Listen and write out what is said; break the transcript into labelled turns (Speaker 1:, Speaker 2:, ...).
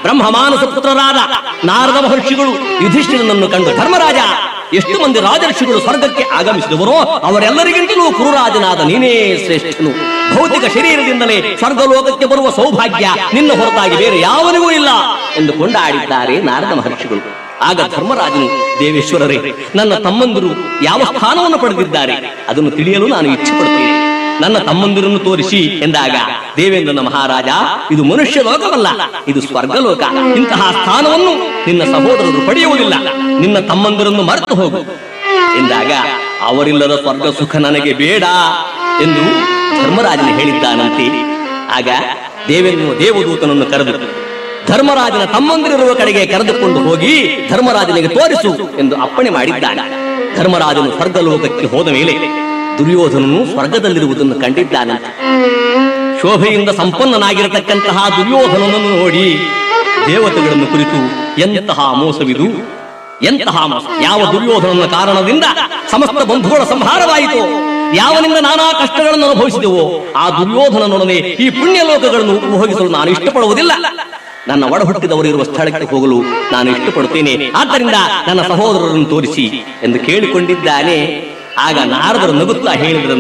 Speaker 1: ಬ್ರಹ್ಮ ಮಾನಸ ಪುತ್ರರಾದ ನಾರದ ಮಹರ್ಷಿಗಳು ಯುಧಿಷ್ಠಿರನನ್ನು ಕಂಡು ಧರ್ಮರಾಜ ಎಷ್ಟು ಮಂದಿ ರಾಜರ್ಷಿಗಳು ಸ್ವರ್ಗಕ್ಕೆ ಆಗಮಿಸಿದವರೋ ಅವರೆಲ್ಲರಿಗಿಂತಲೂ ಕುರುರಾಜನಾದ ನೀನೇ ಶ್ರೇಷ್ಠನು ಭೌತಿಕ ಶರೀರದಿಂದಲೇ ಸ್ವರ್ಗಲೋಕಕ್ಕೆ ಬರುವ ಸೌಭಾಗ್ಯ ನಿನ್ನ ಹೊರತಾಗಿ ಬೇರೆ ಯಾವನಿಗೂ ಇಲ್ಲ ಎಂದು ಕೊಂಡಾಡಿದ್ದಾರೆ ನಾರದ ಮಹರ್ಷಿಗಳು ಆಗ ಧರ್ಮರಾಜನು ದೇವೇಶ್ವರರೇ ನನ್ನ ತಮ್ಮಂದಿರು ಯಾವ ಸ್ಥಾನವನ್ನು ಪಡೆದಿದ್ದಾರೆ ಅದನ್ನು ತಿಳಿಯಲು ನಾನು ಇಚ್ಛೆ ಪಡುತ್ತೇನೆ ನನ್ನ ತಮ್ಮಂದಿರನ್ನು ತೋರಿಸಿ ಎಂದಾಗ ದೇವೇಂದ್ರನ ಮಹಾರಾಜ ಇದು ಮನುಷ್ಯ ಲೋಕವಲ್ಲ ಇದು ಸ್ವರ್ಗಲೋಕ ಇಂತಹ ಸ್ಥಾನವನ್ನು ನಿನ್ನ ಸಹೋದರರು ಪಡೆಯುವುದಿಲ್ಲ ನಿನ್ನ ತಮ್ಮಂದಿರನ್ನು ಮರೆತು ಹೋಗು ಎಂದಾಗ ಅವರಿಲ್ಲದ ಸ್ವರ್ಗ ಸುಖ ನನಗೆ ಬೇಡ ಎಂದು ಧರ್ಮರಾಜನು ಹೇಳಿದ್ದಾನಂತೆ ಆಗ ದೇವೇಂದ್ರನು ದೇವದೂತನನ್ನು ಕರೆದು ಧರ್ಮರಾಜನ ತಮ್ಮಂದಿರಿರುವ ಕಡೆಗೆ ಕರೆದುಕೊಂಡು ಹೋಗಿ ಧರ್ಮರಾಜನಿಗೆ ತೋರಿಸು ಎಂದು ಅಪ್ಪಣೆ ಮಾಡಿದ್ದಾನೆ ಧರ್ಮರಾಜನು ಸ್ವರ್ಗಲೋಕಕ್ಕೆ ಹೋದ ಮೇಲೆ ದುರ್ಯೋಧನನು ಸ್ವರ್ಗದಲ್ಲಿರುವುದನ್ನು ಕಂಡಿದ್ದಾನಂತೆ ಶೋಭೆಯಿಂದ ಸಂಪನ್ನನಾಗಿರತಕ್ಕಂತಹ ದುರ್ಯೋಧನನನ್ನು ನೋಡಿ ದೇವತೆಗಳನ್ನು ಕುರಿತು ಎಂತಹ ಮೋಸವಿದು ಎಂತಹ ಮೋಸ ಯಾವ ದುರ್ಯೋಧನನ ಕಾರಣದಿಂದ ಸಮಸ್ತ ಬಂಧುಗಳ ಸಂಹಾರವಾಯಿತು ಯಾವನಿಂದ ನಾನಾ ಕಷ್ಟಗಳನ್ನು ಅನುಭವಿಸಿದೆವೋ ಆ ದುರ್ಯೋಧನನೊಡನೆ ಈ ಪುಣ್ಯ ಲೋಕಗಳನ್ನು ಉಪಭೋಗಿಸಲು ನಾನು ಇಷ್ಟಪಡುವುದಿಲ್ಲ ನನ್ನ ಒಡ ಹುಟ್ಟಿದವರು ಇರುವ ಸ್ಥಳಕ್ಕೆ ಹೋಗಲು ನಾನು ಇಷ್ಟಪಡುತ್ತೇನೆ ಆದ್ದರಿಂದ ನನ್ನ ಸಹೋದರರನ್ನು ತೋರಿಸಿ ಎಂದು ಕೇಳಿಕೊಂಡಿದ್ದಾನೆ ಆಗ ನಾರದರು ನಗುತ್ತಾ ಹೇಳಿದ್ರು